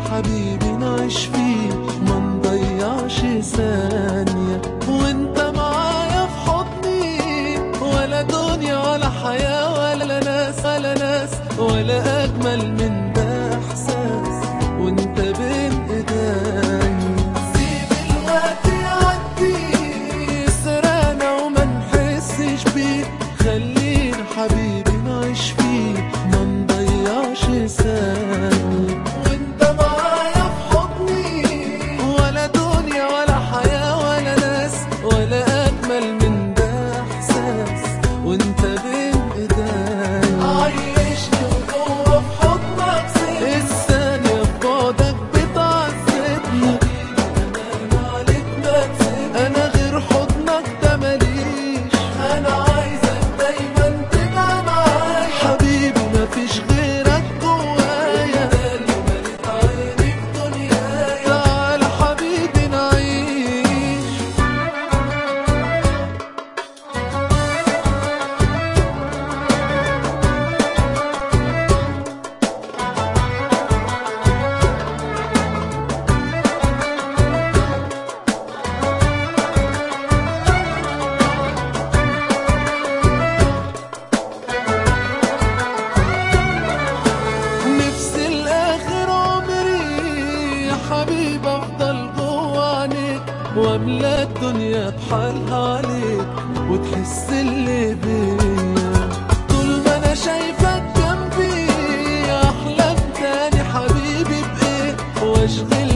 حبيبي نعيش فيه ما نضيعش ثانية وانت معايا في حضني ولا دنيا ولا حياة ولا ناس ولا ناس ولا أجمل من ده إحساس وانت بين إيديا سيب الوقت يعدي يسرقنا وما نحسش بيه خلينا حبيبي نعيش فيه ما نضيعش ثانية وانت معايا في حضني ولا دنيا ولا حياة ولا ناس ولا أجمل من ده إحساس وانت بين إيديا عايشني وجوه في حضنك سيب الثانية في بعدك بتعذبني انا غير حضنك ده ماليش انا عايزك دايما تبقى معايا حبيبي مفيش غيرك جوايا ده اللي مليت عيني في دنيايا تعال حبيبي نعيش نفسي الاخر عمري يا حبيب افضل جوه عينيك واملا الدنيا بحالها عليك وتحس اللي بيا طول ما انا شايفك جنبي احلم تاني حبيبي بايه واشغل